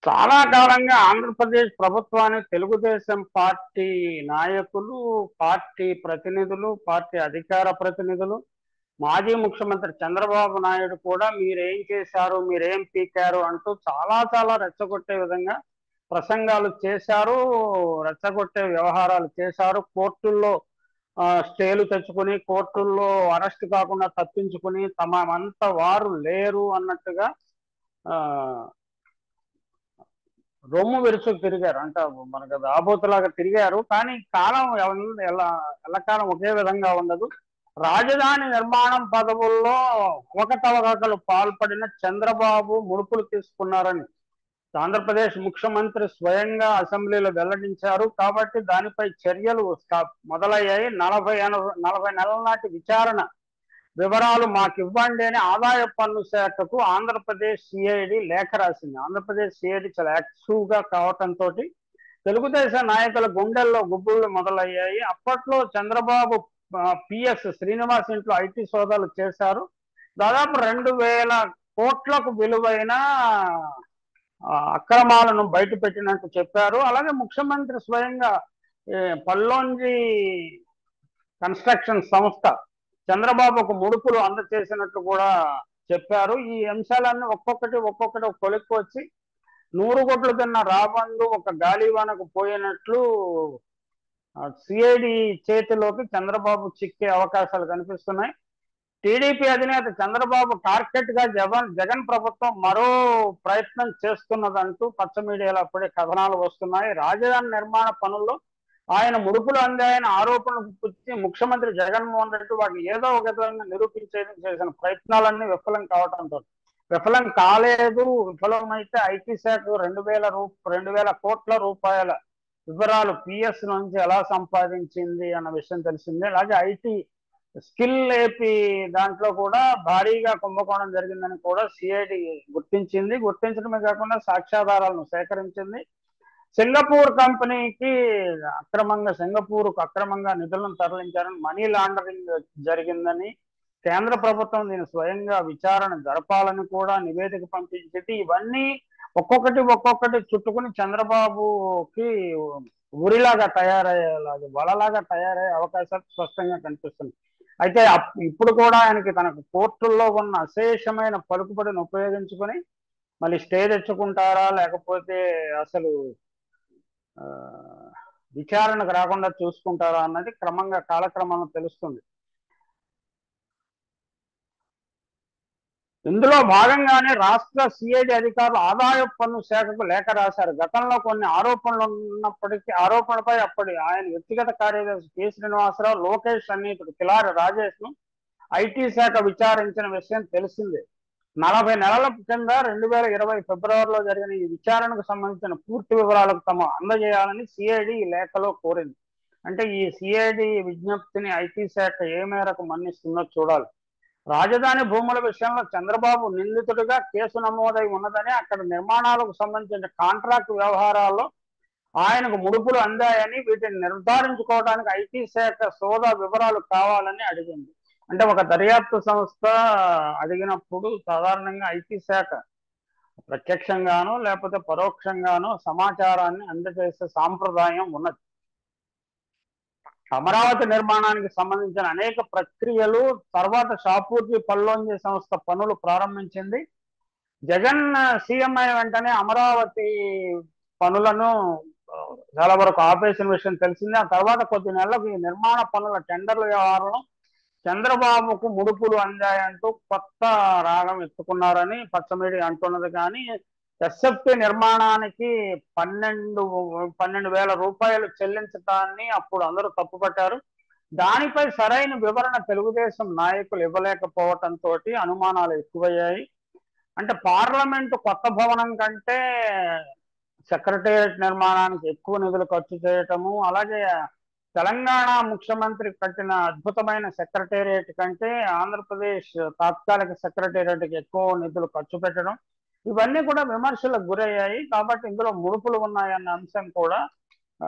చాలా కాలంగా ఆంధ్రప్రదేశ్ ప్రభుత్వాన్ని తెలుగుదేశం పార్టీ నాయకులు పార్టీ ప్రతినిధులు పార్టీ అధికార ప్రతినిధులు మాజీ ముఖ్యమంత్రి చంద్రబాబు నాయుడు కూడా మీరేం చేశారు మీరేం పీకారు అంటూ చాలా చాలా రెచ్చగొట్టే విధంగా ప్రసంగాలు చేశారు రెచ్చగొట్టే వ్యవహారాలు చేశారు కోర్టుల్లో ఆ, స్టేలు తెచ్చుకుని కోర్టుల్లో అరెస్ట్ కాకుండా తప్పించుకుని తమ అంత వారు లేరు అన్నట్టుగా ఆ రొమ్ము విరుచుకు తిరిగారు అంటే మనకు ఆబోతులాగా తిరిగారు కానీ కాలం ఎవ- ఎలా ఎల్లకాలం ఒకే విధంగా ఉండదు రాజధాని నిర్మాణం పదవుల్లో అవకతవకలు పాల్పడిన చంద్రబాబు ముడుపులు తీసుకున్నారని ఆంధ్రప్రదేశ్ ముఖ్యమంత్రి స్వయంగా అసెంబ్లీలో వెల్లడించారు కాబట్టి దానిపై చర్యలు స్టా- మొదలయ్యాయి నలభై ఎన- నలభై నెలల నాటి విచారణ వివరాలు మాకు ఇవ్వండి అని ఆదాయ పన్ను శాఖకు ఆంధ్రప్రదేశ్ సిఐడి లేఖ రాసింది ఆంధ్రప్రదేశ్ సిఐడి చాలా యాక్టివ్ గా కావటంతో తెలుగుదేశం నాయకుల గుండెల్లో గుబ్బులు మొదలయ్యాయి అప్పట్లో చంద్రబాబు పిఎస్ శ్రీనివాస్ ఇంట్లో ఐటీ సోదాలు చేశారు దాదాపు రెండు వేల కోట్లకు విలువైన ఆ, అక్రమాలను బయట పెట్టినట్టు చెప్పారు అలాగే ముఖ్యమంత్రి స్వయంగా ఏ, పల్లోంజి కన్స్ట్రక్షన్ సంస్థ చంద్రబాబుకు ముడుపులు అందచేసినట్లు కూడా చెప్పారు ఈ అంశాలన్నీ ఒక్కొక్కటి ఒక్కొక్కటి ఒక కొలిక్కి వచ్చి నూరు కోట్లు తిన్న రాబందు ఒక గాలివానకు పోయినట్లు సిఐడి చేతిలోకి చంద్రబాబు చిక్కే అవకాశాలు కనిపిస్తున్నాయి టీడీపీ అధినేత చంద్రబాబు టార్గెట్ గా జగన్ జగన్ ప్రభుత్వం మరో ప్రయత్నం చేస్తున్నదంటూ పచ్చ మీడియాలో అప్పుడే కథనాలు వస్తున్నాయి రాజధాని నిర్మాణ పనుల్లో ఆయన ముడుపులు అందాయని ఆరోపణలు పుచ్చి ముఖ్యమంత్రి జగన్మోహన్ రెడ్డి వాటిని ఏదో ఒక విధంగా నిరూపించేందుకు చేసిన ప్రయత్నాలన్నీ విఫలం కావడంతో విఫలం కాలేదు విఫలమైతే ఐటీ శాఖ రెండు వేల రూ రెండు వేల కోట్ల రూపాయల వివరాలు పిఎస్ నుంచి ఎలా సంపాదించింది అన్న విషయం తెలిసిందే అలాగే ఐటీ స్కిల్ ఏపీ దాంట్లో కూడా భారీగా కుంభకోణం జరిగిందని కూడా సిఐడి గుర్తించింది గుర్తించడమే కాకుండా సాక్ష్యాధారాలను సేకరించింది సింగపూర్ కంపెనీకి అక్రమంగా సింగపూర్కు అక్రమంగా నిధులను తరలించారని మనీ లాండరింగ్ జరిగిందని కేంద్ర ప్రభుత్వం దీని స్వయంగా విచారణ జరపాలని కూడా నివేదిక పంపించింది ఇవన్నీ ఒక్కొక్కటి ఒక్కొక్కటి చుట్టుకుని చంద్రబాబుకి ఉరిలాగా తయారయ్యేలాగా వలలాగా తయారయ్యే అవకాశాలు స్పష్టంగా కనిపిస్తుంది అయితే అప్- ఇప్పుడు కూడా ఆయనకి తనకు కోర్టుల్లో ఉన్న అశేషమైన పలుకుబడిని ఉపయోగించుకొని మళ్ళీ స్టే తెచ్చుకుంటారా లేకపోతే అసలు ఆ, విచారణకు రాకుండా చూసుకుంటారా అన్నది క్రమంగా కాలక్రమంలో తెలుస్తుంది ఇందులో భాగంగానే రాష్ట్ర సిఐడి అధికారులు ఆదాయ పన్ను శాఖకు లేఖ రాశారు గతంలో కొన్ని ఆరోపణలు ఉన్నప్పటికీ ఆరోపణలపై అప్పటి ఆయన వ్యక్తిగత కార్యదర్శి కె శ్రీనివాసరావు లోకేష్ సన్నిహితుడు కిలారి రాజేష్ ను ఐటీ శాఖ విచారించిన విషయం తెలిసిందే నలభై నెలల కింద రెండు వేల ఇరవై ఫిబ్రవరిలో జరిగిన ఈ విచారణకు సంబంధించిన పూర్తి వివరాలకు తమ అందజేయాలని సిఐడి ఈ లేఖలో కోరింది అంటే ఈ సిఐడి విజ్ఞప్తిని ఐటీ శాఖ ఏ మేరకు మన్నిస్తుందో చూడాలి రాజధాని భూముల విషయంలో చంద్రబాబు నిందితుడిగా కేసు నమోదై ఉన్నదని అక్కడ నిర్మాణాలకు సంబంధించిన కాంట్రాక్ట్ వ్యవహారాల్లో ఆయనకు ముడుపులు అందాయని వీటిని నిర్ధారించుకోవడానికి ఐటీ శాఖ సోదా వివరాలు కావాలని అడిగింది అంటే ఒక దర్యాప్తు సంస్థ అడిగినప్పుడు సాధారణంగా ఐటీ శాఖ ప్రత్యక్షంగానో లేకపోతే పరోక్షంగానో సమాచారాన్ని అందజేసే సాంప్రదాయం ఉన్నది అమరావతి నిర్మాణానికి సంబంధించిన అనేక ప్రక్రియలు తర్వాత షాపూర్జీ పల్లోంజీ సంస్థ పనులు ప్రారంభించింది జగన్ సీఎం అయిన వెంటనే అమరావతి పనులను ఆ, చాలా వరకు ఆపేసిన విషయం తెలిసింది ఆ తర్వాత కొద్ది నెలలకు ఈ నిర్మాణ పనుల టెండర్ల వ్యవహారంలో చంద్రబాబుకు ముడుపులు అందాయంటూ కొత్త రాగం ఎత్తుకున్నారని పచ్చమిడి అంటున్నది కానీ ఎస్ఎఫ్టి నిర్మాణానికి పన్నెండు పన్నెండు వేల రూపాయలు చెల్లించడాన్ని అప్పుడు అందరూ తప్పుపట్టారు దానిపై సరైన వివరణ తెలుగుదేశం నాయకులు ఇవ్వలేకపోవటంతో అనుమానాలు ఎక్కువయ్యాయి అంటే పార్లమెంటు కొత్త భవనం కంటే సెక్రటేరియట్ నిర్మాణానికి ఎక్కువ నిధులు ఖర్చు చేయటము అలాగే తెలంగాణ ముఖ్యమంత్రి కట్టిన అద్భుతమైన సెక్రటేరియట్ కంటే ఆంధ్రప్రదేశ్ తాత్కాలిక సెక్రటేరియట్కి ఎక్కువ నిధులు ఖర్చు పెట్టడం ఇవన్నీ కూడా విమర్శలకు గురయ్యాయి కాబట్టి ఇందులో ముడుపులు ఉన్నాయన్న అంశం కూడా ఆ,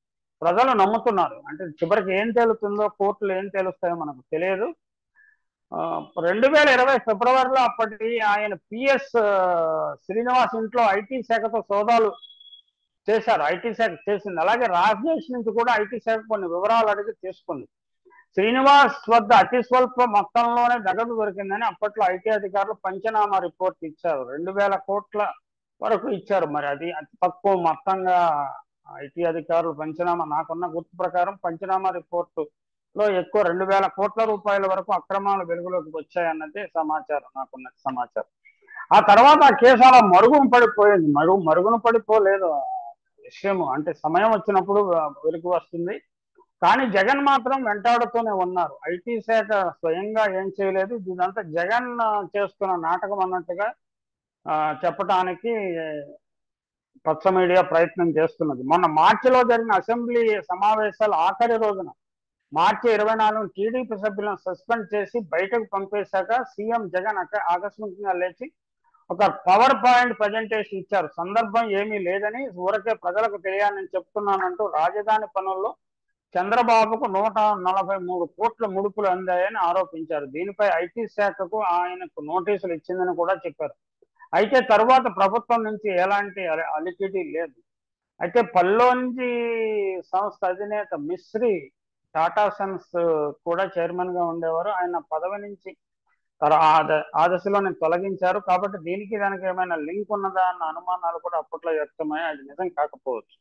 ప్రజలు నమ్ముతున్నారు అంటే చివరికి ఏం తేలుతుందో కోర్టులు ఏం తేలుస్తాయో మనకు తెలియదు రెండు వేల ఇరవై ఫిబ్రవరిలో అప్పటి ఆయన పిఎస్ శ్రీనివాస్ ఇంట్లో ఐటీ శాఖతో సోదాలు చేశారు ఐటీ శాఖ చేసింది అలాగే రాజేష్ నుంచి కూడా ఐటీ శాఖ కొన్ని వివరాలు అడిగి తీసుకుంది శ్రీనివాస్ వద్ద అతి స్వల్ప మొత్తంలోనే నగదు దొరికిందని అప్పట్లో ఐటీ అధికారులు పంచనామా రిపోర్ట్ ఇచ్చారు రెండు వేల కోట్ల వరకు ఇచ్చారు మరి అది అతి తక్కువ మొత్తంగా ఐటీ అధికారులు పంచనామా నాకున్న గుర్తు ప్రకారం పంచనామా రిపోర్టు లో ఎక్కువ రెండు వేల కోట్ల రూపాయల వరకు అక్రమాలు వెలుగులోకి వచ్చాయన్నది సమాచారం నాకున్న సమాచారం ఆ తర్వాత ఆ కేసు అలా మరుగున పడిపోయింది మరుగు మరుగున పడిపోలేదు ఆ విషయము అంటే సమయం వచ్చినప్పుడు వెలుగు వస్తుంది కానీ జగన్ మాత్రం వెంటాడుతూనే ఉన్నారు ఐటీ శాఖ స్వయంగా ఏం చేయలేదు ఇదంతా జగన్ చేస్తున్న నాటకం అన్నట్టుగా ఆ, చెప్పటానికి పచ్చ మీడియా ప్రయత్నం చేస్తున్నది మొన్న మార్చిలో జరిగిన అసెంబ్లీ సమావేశాలు ఆఖరి రోజున మార్చి ఇరవై నాలుగు టీడీపీ సభ్యులను సస్పెండ్ చేసి బయటకు పంపేశాక సీఎం జగన్ అక్క ఆకస్మికంగా లేచి ఒక పవర్ పాయింట్ ప్రజెంటేషన్ ఇచ్చారు సందర్భం ఏమీ లేదని ఊరకే ప్రజలకు తెలియాలని చెప్తున్నానంటూ రాజధాని పనుల్లో చంద్రబాబుకు నూట నలభై మూడు కోట్ల ముడుపులు అందాయని ఆరోపించారు దీనిపై ఐటీ శాఖకు ఆయనకు నోటీసులు ఇచ్చిందని కూడా చెప్పారు అయితే తరువాత ప్రభుత్వం నుంచి ఎలాంటి అలి- అలికిడి లేదు అయితే పల్లోంజి సంస్థ అధినేత మిశ్రీ టాటా సన్స్ కూడా చైర్మన్ గా ఉండేవారు ఆయన పదవి నుంచి తర ఆ ద- ఆ దశలోనే తొలగించారు కాబట్టి దీనికి దానికి ఏమైనా లింక్ ఉన్నదా అన్న అనుమానాలు కూడా అప్పట్లో వ్యక్తమయ్యాయి అది నిజం కాకపోవచ్చు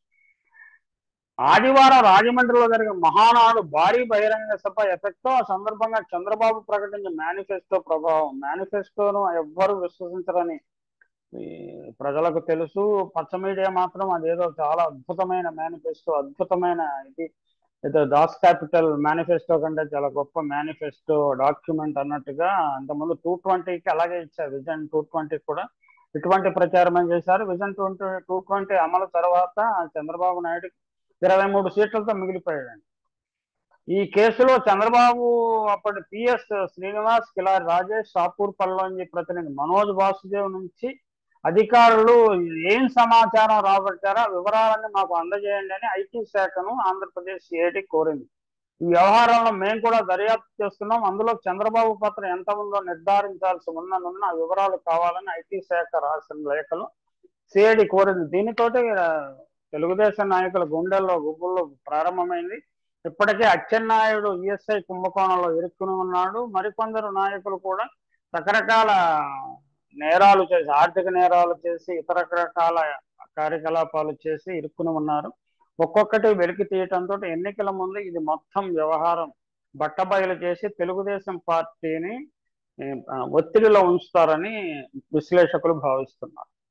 ఆదివారం రాజమండ్రిలో జరిగిన మహానాడు భారీ బహిరంగ సభ ఎఫెక్ట్ ఆ సందర్భంగా చంద్రబాబు ప్రకటించిన మేనిఫెస్టో ప్రభావం మేనిఫెస్టోను ఎవ్వరూ విశ్వసించరని ఈ ప్రజలకు తెలుసు పచ్చ మీడియా మాత్రం అదేదో చాలా అద్భుతమైన మేనిఫెస్టో అద్భుతమైన ఇది ఏదో దాస్ క్యాపిటల్ మేనిఫెస్టో కంటే చాలా గొప్ప మేనిఫెస్టో డాక్యుమెంట్ అన్నట్టుగా అంతకుముందు టూ ట్వంటీకి అలాగే ఇచ్చారు విజన్ టూ ట్వంటీ కూడా ఇటువంటి ప్రచారమే చేశారు విజన్ ట్వంటీ టూ ట్వంటీ అమలు తర్వాత చంద్రబాబు నాయుడు ఇరవై మూడు సీట్లతో మిగిలిపోయాడండి ఈ కేసులో చంద్రబాబు అప్పటి పిఎస్ శ్రీనివాస్ కిలారి రాజేష్ షాపూర్ పల్లోంజి ప్రతినిధి మనోజ్ వాసుదేవ్ నుంచి అధికారులు ఏం సమాచారం రాబట్టారో ఆ వివరాలన్నీ మాకు అందజేయండి అని ఐటీ శాఖను ఆంధ్రప్రదేశ్ ఏడీ కోరింది ఈ వ్యవహారంలో మేము కూడా దర్యాప్తు చేస్తున్నాం అందులో చంద్రబాబు పాత్ర ఎంత ఉందో నిర్ధారించాల్సి ఉన్నందున ఆ వివరాలు కావాలని ఐటీ శాఖ రాసిన లేఖలు సిఐడి కోరింది దీనితోటి ఆ, తెలుగుదేశం నాయకుల గుండెల్లో గుబ్బుల్లో ప్రారంభమైంది ఇప్పటికే అచ్చెన్నాయుడు ఈఎస్ఐ కుంభకోణంలో ఇరుక్కుని ఉన్నాడు మరికొందరు నాయకులు కూడా రకరకాల నేరాలు చేసి ఆర్థిక నేరాలు చేసి ఇతర రకాల కార్యకలాపాలు చేసి ఇరుక్కుని ఉన్నారు ఒక్కొక్కటి వెలికి తీయటంతో ఎన్నికల ముందు ఇది మొత్తం వ్యవహారం బట్టబయలు చేసి తెలుగుదేశం పార్టీని ఏ, ఆ, ఒత్తిడిలో ఉంచుతారని విశ్లేషకులు భావిస్తున్నారు